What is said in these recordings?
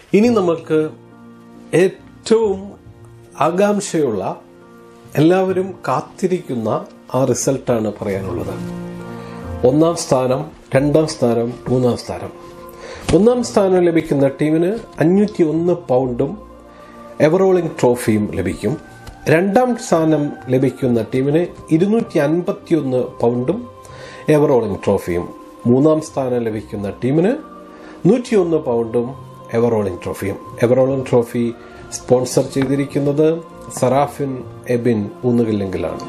ഇനി നമുക്ക് ഏറ്റവും ആകാംക്ഷയുള്ള എല്ലാവരും കാത്തിരിക്കുന്ന ആ റിസൾട്ടാണ് പറയാനുള്ളത് ഒന്നാം സ്ഥാനം രണ്ടാം സ്ഥാനം മൂന്നാം സ്ഥാനം ഒന്നാം സ്ഥാനം ലഭിക്കുന്ന ടീമിന് അഞ്ഞൂറ്റി ഒന്ന് പൗണ്ടും എവറോളിംഗ് ട്രോഫിയും ലഭിക്കും രണ്ടാം സ്ഥാനം ലഭിക്കുന്ന ടീമിന് ഇരുന്നൂറ്റി അൻപത്തിയൊന്ന് പൗണ്ടും എവറോളിംഗ് ട്രോഫിയും മൂന്നാം സ്ഥാനം ലഭിക്കുന്ന ടീമിന് നൂറ്റിയൊന്ന് പൗണ്ടും എവറോളിംഗ് ട്രോഫിയും എവറോളിംഗ് ട്രോഫി സ്പോൺസർ ചെയ്തിരിക്കുന്നത് സറാഫിൻ എബിൻ ഊന്നുകല്ലെങ്കിലാണ്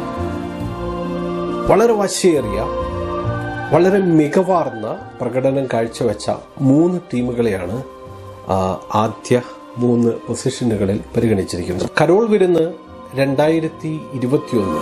വളരെ വാശിയേറിയ വളരെ മികവാർന്ന പ്രകടനം കാഴ്ചവെച്ച മൂന്ന് ടീമുകളെയാണ് ആ, ആദ്യ മൂന്ന് പൊസിഷനുകളിൽ പരിഗണിച്ചിരിക്കുന്നത് കരോൾ വിരുന്ന് രണ്ടായിരത്തി ഇരുപത്തിയൊന്ന്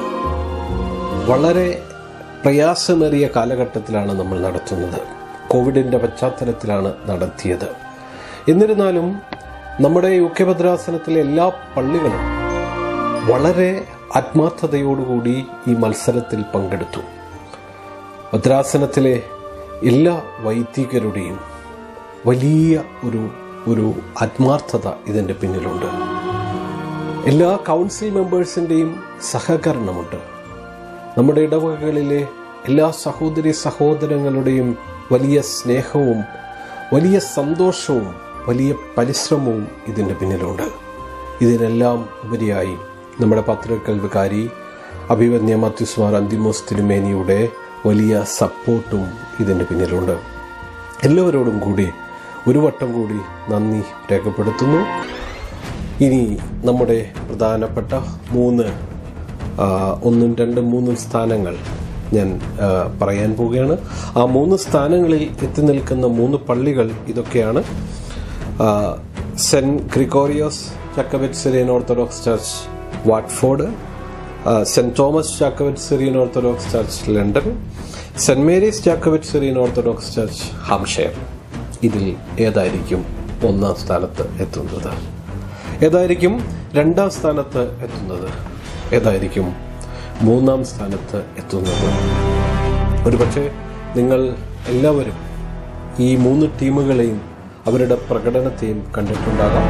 വളരെ പ്രയാസമേറിയ കാലഘട്ടത്തിലാണ് നമ്മൾ നടത്തുന്നത് കോവിഡിന്റെ പശ്ചാത്തലത്തിലാണ് നടത്തിയത് എന്നിരുന്നാലും നമ്മുടെ യു കെ ഭദ്രാസനത്തിലെ എല്ലാ പള്ളികളും വളരെ ആത്മാർത്ഥതയോടുകൂടി ഈ മത്സരത്തിൽ പങ്കെടുത്തു ഭദ്രാസനത്തിലെ എല്ലാ വൈദികരുടെയും വലിയ ഒരു ഒരു ആത്മാർത്ഥത ഇതിന്റെ പിന്നിലുണ്ട് എല്ലാ കൗൺസിൽ മെമ്പേഴ്സിന്റെയും സഹകരണമുണ്ട് നമ്മുടെ ഇടവകകളിലെ എല്ലാ സഹോദരി സഹോദരങ്ങളുടെയും വലിയ സ്നേഹവും വലിയ സന്തോഷവും വലിയ പരിശ്രമവും ഇതിന്റെ പിന്നിലുണ്ട് ഇതിനെല്ലാം ഉപരിയായി നമ്മുടെ പത്രികൽ വികാരി അഭിവന്യ മത്യുസ്മാർ അന്തിമോസ് തിരുമേനിയുടെ വലിയ സപ്പോർട്ടും ഇതിന്റെ പിന്നിലുണ്ട് എല്ലാവരോടും കൂടി ഒരു വട്ടം കൂടി നന്ദി രേഖപ്പെടുത്തുന്നു ഇനി നമ്മുടെ പ്രധാനപ്പെട്ട മൂന്ന് ആ, ഒന്നും രണ്ടും മൂന്നും സ്ഥാനങ്ങൾ ഞാൻ ആ, പറയാൻ പോവുകയാണ് ആ മൂന്ന് സ്ഥാനങ്ങളിൽ എത്തി നിൽക്കുന്ന മൂന്ന് പള്ളികൾ ഇതൊക്കെയാണ് ആ, Saint Gregorios Jacobite Syrian Orthodox Church Watford ആ, Saint Thomas Jacobite Syrian Orthodox Church London Saint Mary's Jacobite Syrian Orthodox Church Hampshire ഇതിൽ ഏതായിരിക്കും ഒന്നാം സ്ഥാനത്ത് എത്തുന്നത് ഏതായിരിക്കും രണ്ടാം സ്ഥാനത്ത് എത്തുന്നത് ഏതായിരിക്കും മൂന്നാം സ്ഥാനത്ത് എത്തുന്നത് ഒരുപക്ഷെ നിങ്ങൾ എല്ലാവരും ഈ മൂന്ന് ടീമുകളെയും അവരുടെ പ്രകടനത്തെയും കണ്ടിട്ടുണ്ടാകാം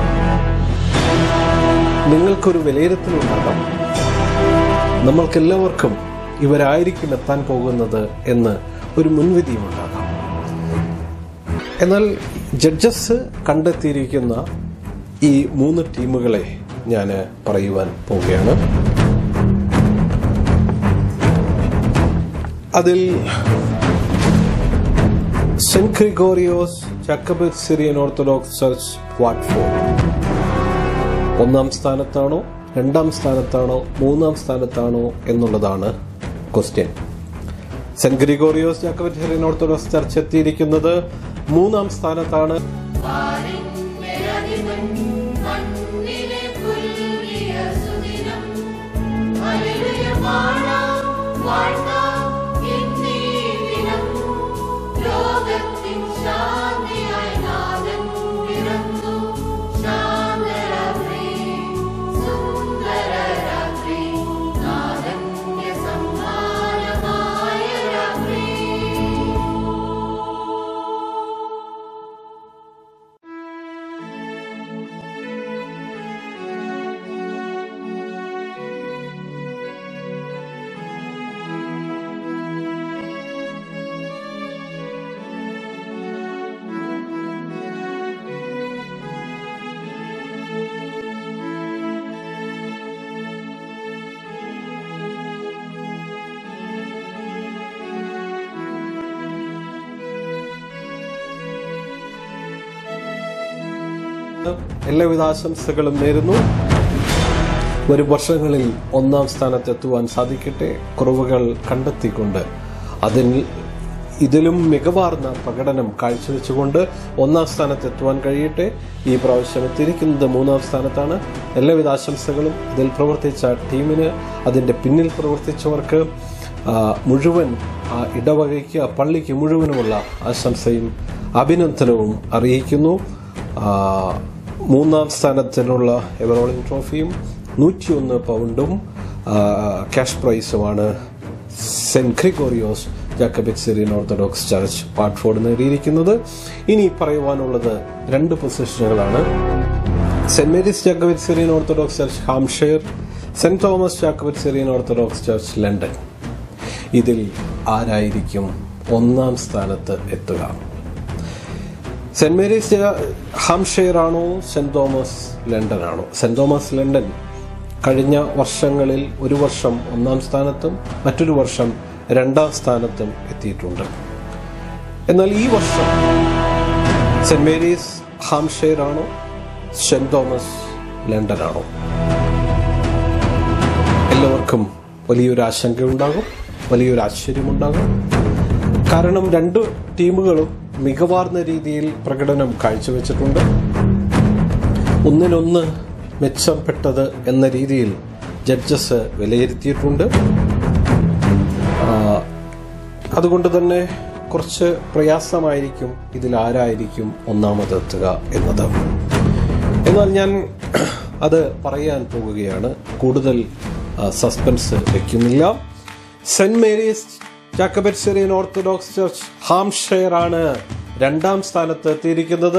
നിങ്ങൾക്കൊരു വിലയിരുത്തലുണ്ടാകാം നമ്മൾക്കെല്ലാവർക്കും ഇവരായിരിക്കും എത്താൻ പോകുന്നത് എന്ന് ഒരു മുൻവിധിയും ഉണ്ടാകാം എന്നാൽ ജഡ്ജസ് കണ്ടെത്തിയിരിക്കുന്ന ഈ മൂന്ന് ടീമുകളെ ഞാൻ പറയുവാൻ പോവുകയാണ് അതിൽ Saint Gregorios Jacobite Syrian Orthodox Church Watford ഒന്നാം സ്ഥാനത്താണോ രണ്ടാം സ്ഥാനത്താണോ മൂന്നാം സ്ഥാനത്താണോ എന്നുള്ളതാണ് question Saint Gregorios Jacobite Syrian Orthodox Church എത്തിയിരിക്കുന്നത് മൂന്നാം സ്ഥാനത്താണ് മണ്ണിലെ പുല്ലിയ സുദിനം ഹല്ലേലൂയ പാടാം വാഴ്ത്താം എന്നീ ദിനം ലോകത്തിൻ ശാന്തിയായി നാഥൻ പിറന്നു ശാന്തരാത്രി സുന്ദര രാത്രി നാഥന്റെ സമ്മാനമായ രാത്രി എല്ലാവിധ ആശംസകളും നേരുന്നു വരും വർഷങ്ങളിൽ ഒന്നാം സ്ഥാനത്തെത്തുവാൻ സാധിക്കട്ടെ കുറവുകൾ കണ്ടെത്തിക്കൊണ്ട് അതിൽ ഇതിലും മികവാർന്ന പ്രകടനം കാഴ്ചവെച്ചുകൊണ്ട് ഒന്നാം സ്ഥാനത്തെത്തുവാൻ കഴിയട്ടെ ഈ പ്രാവശ്യം എത്തിയിരിക്കുന്നത് മൂന്നാം സ്ഥാനത്താണ് എല്ലാവിധ ആശംസകളും ഇതിൽ പ്രവർത്തിച്ച ടീമിന് അതിന്റെ പിന്നിൽ പ്രവർത്തിച്ചവർക്ക് ആ, മുഴുവൻ ആ ഇടവകയ്ക്ക് ആ പള്ളിക്ക് മുഴുവനുമുള്ള ആശംസയും അഭിനന്ദനവും അറിയിക്കുന്നു ആ, മൂന്നാം സ്ഥാനത്തിനുള്ള എവറോളിംഗ് ട്രോഫിയും നൂറ്റിയൊന്ന് പൗണ്ടും ആ, ക്യാഷ് പ്രൈസുമാണ് Saint Gregorios Jacobite Syrian Orthodox Church Watford നേടിയിരിക്കുന്നത് ഇനി പറയുവാനുള്ളത് രണ്ട് പൊസിഷനുകളാണ് Saint Mary's Jacobite Syrian Orthodox Church Hampshire Saint Thomas Jacobite Syrian Orthodox Church London ഇതിൽ ആരായിരിക്കും ഒന്നാം സ്ഥാനത്ത് എത്തുക സെന്റ് മേരീസ് ജ- ഹാംഷെയർ ആണോ സെന്റ് തോമസ് ലണ്ടൻ ആണോ സെന്റ് തോമസ് ലണ്ടൻ കഴിഞ്ഞ വർഷങ്ങളിൽ ഒരു വർഷം ഒന്നാം സ്ഥാനത്തും മറ്റൊരു വർഷം രണ്ടാം സ്ഥാനത്തും എത്തിയിട്ടുണ്ട് എന്നാൽ ഈ വർഷം സെന്റ് മേരീസ് ഹാംഷെയർ ആണോ സെന്റ് തോമസ് ലണ്ടൻ ആണോ എല്ലാവർക്കും വലിയൊരു ആശങ്കയുണ്ടാകും വലിയൊരു ആശ്ചര്യമുണ്ടാകും കാരണം രണ്ട് ടീമുകളും മികവാർന്ന രീതിയിൽ പ്രകടനം കാഴ്ചവെച്ചിട്ടുണ്ട് ഒന്നിനൊന്ന് മെച്ചപ്പെട്ടത് എന്ന രീതിയിൽ ജഡ്ജസ് വിലയിരുത്തിയിട്ടുണ്ട് ആ, അതുകൊണ്ട് തന്നെ കുറച്ച് പ്രയാസമായിരിക്കും ഇതിൽ ആരായിരിക്കും ഒന്നാമതെത്തുക എന്നത് എന്നാൽ ഞാൻ അത് പറയാൻ പോകുകയാണ് കൂടുതൽ ആ, സസ്പെൻസ് വയ്ക്കുന്നില്ല Saint Mary's Jacobite Syrian Orthodox Church Hampshire ആണ് രണ്ടാം സ്ഥാനത്ത് എത്തിയിരിക്കുന്നത്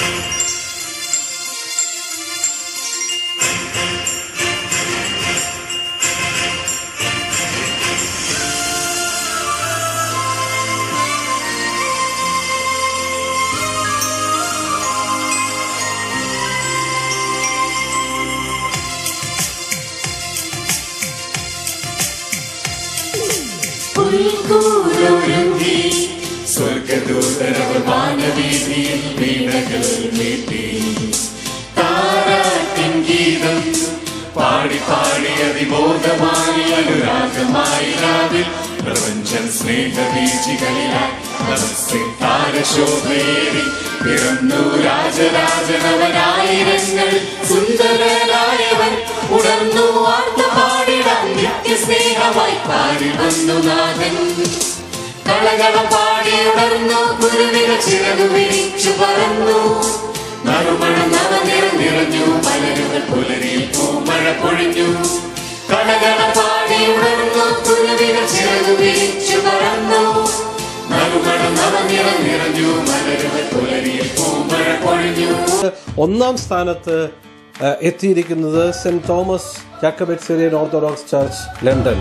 പുൽക്കൂടൊരുങ്ങി സ്വർഗദൂതരവർ വാനവീതിയിൽ വീണകൾ മീട്ടി താരാട്ടിൻ ഗീതം പാടി പാടി അതിബോധമായി അനുരാഗമായി രാവിൽ പ്രപഞ്ചം സ്നേഹബീജികളിലായി നമസ്തേ താരശോഭയേറി പിറന്നു രാജരാജനവനായിരങ്ങൾ സുന്ദരനായവൻ ഉണർന്നു വാർത്ത പാടിടാൻ നിത്യസ്നേഹമായി പാടി വന്നു നാഥൻ കളകളം പാടി ഉണർന്നു കുരുവിക ചിറകു വിരിച്ചു പറന്നു നറുമണം നവനിറം നിറഞ്ഞു മലരുകൾ പുലരിയിൽ പൂമഴ പൊഴിഞ്ഞു കളകളം പാടി ഉണർന്നു കുരുവിക ചിറകു വിരിച്ചു പറന്നു നറുമണം നവനിറം നിറഞ്ഞു മലരുകൾ പുലരിയിൽ പൂമഴ പൊഴിഞ്ഞു ഒന്നാം സ്ഥാനത്ത് ആ, എത്തിയിരിക്കുന്നത് Saint Thomas Jacobite Syrian Orthodox Church London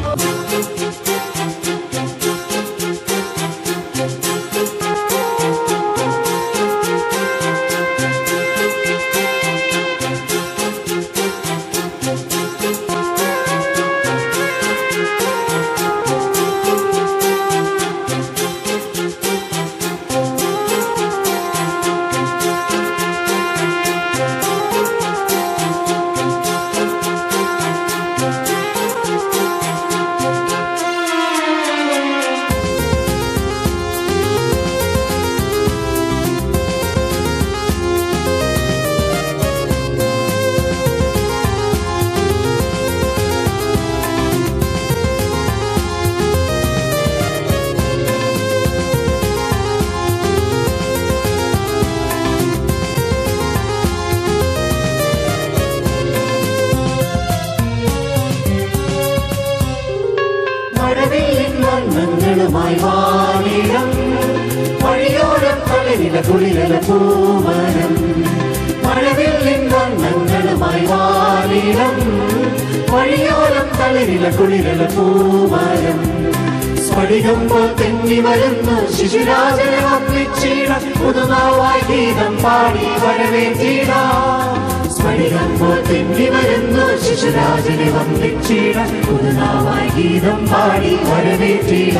മഴവില്ലിൻ വർണ്ണങ്ങളുമായി വാനിടം വഴിയോരം തളിരില കുളിരല പൂമരം മഴവില്ലിൻ വർണ്ണങ്ങളുമായി വാനിടം വഴിയോരം തളിരില കുളിരല പൂമരം സ്ഫടികം പോൽ തെന്നി വരുന്നു ശിശുരാജനെ ഒന്നിച്ചീട പുതുനാവായി ഗീതം പാടി വരവേറ്റീട സ്ഫടികം പോൽ തെന്നി വരുന്നു ശിശുരാജനെ വന്നിച്ചീട പുതുനാവായി ഗീതം പാടി വരവേറ്റീട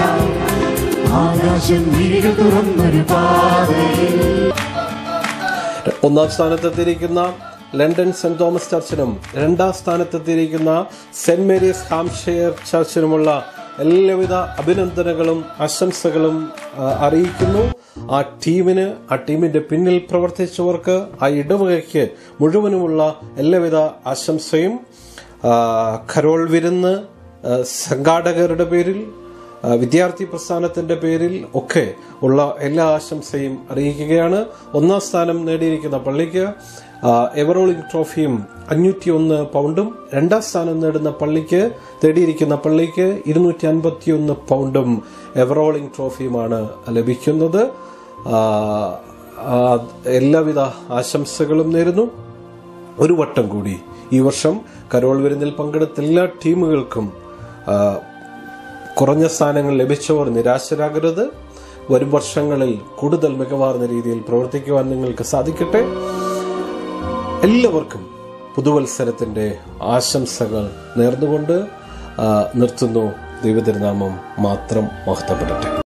ആകാശം വിരികൾ തുറന്നൊരു പാതയിൽ ഒന്നാം സ്ഥാനത്തെത്തിയിരിക്കുന്ന ലണ്ടൻ സെന്റ് തോമസ് ചർച്ചിനും രണ്ടാം സ്ഥാനത്തെത്തിയിരിക്കുന്ന സെന്റ് മേരീസ് ഹാംഷെയർ ചർച്ചിനുമുള്ള എല്ലാവിധ അഭിനന്ദനങ്ങളും ആശംസകളും ആ, അറിയിക്കുന്നു ആ ടീമിന് ആ ടീമിന്റെ പിന്നിൽ പ്രവർത്തിച്ചവർക്ക് ആ ഇടവകയ്ക്ക് മുഴുവനുമുള്ള എല്ലാവിധ ആശംസയും ആ, കരോൾ വിരുന്ന് ആ, സംഘാടകരുടെ പേരിൽ ആ, വിദ്യാർത്ഥി പ്രസ്ഥാനത്തിന്റെ പേരിൽ ഒക്കെ ഉള്ള എല്ലാ ആശംസയും അറിയിക്കുകയാണ് ഒന്നാം സ്ഥാനം നേടിയിരിക്കുന്ന പള്ളിക്ക് ആ, എവറോളിംഗ് ട്രോഫിയും അഞ്ഞൂറ്റി ഒന്ന് പൗണ്ടും രണ്ടാം സ്ഥാനം നേടുന്ന പള്ളിക്ക് നേടിയിരിക്കുന്ന പള്ളിക്ക് ഇരുന്നൂറ്റി അൻപത്തിയൊന്ന് പൗണ്ടും എവറോളിംഗ് ട്രോഫിയുമാണ് ലഭിക്കുന്നത് ആ, ആ, എല്ലാവിധ ആശംസകളും നേരുന്നു ഒരു വട്ടം കൂടി ഈ വർഷം കരോൾ വിരുന്നിൽ പങ്കെടുത്ത എല്ലാ ടീമുകൾക്കും ആ, കുറഞ്ഞ സ്ഥാനങ്ങൾ ലഭിച്ചവർ നിരാശരാകരുത് വരും വർഷങ്ങളിൽ കൂടുതൽ മികവാർന്ന രീതിയിൽ പ്രവർത്തിക്കുവാൻ നിങ്ങൾക്ക് സാധിക്കട്ടെ എല്ലാവർക്കും പുതുവത്സരത്തിന്റെ ആശംസകൾ നേർന്നുകൊണ്ട് ആ, നിർത്തുന്നു ദൈവതിരുനാമം മാത്രം മഹത്വപ്പെടട്ടെ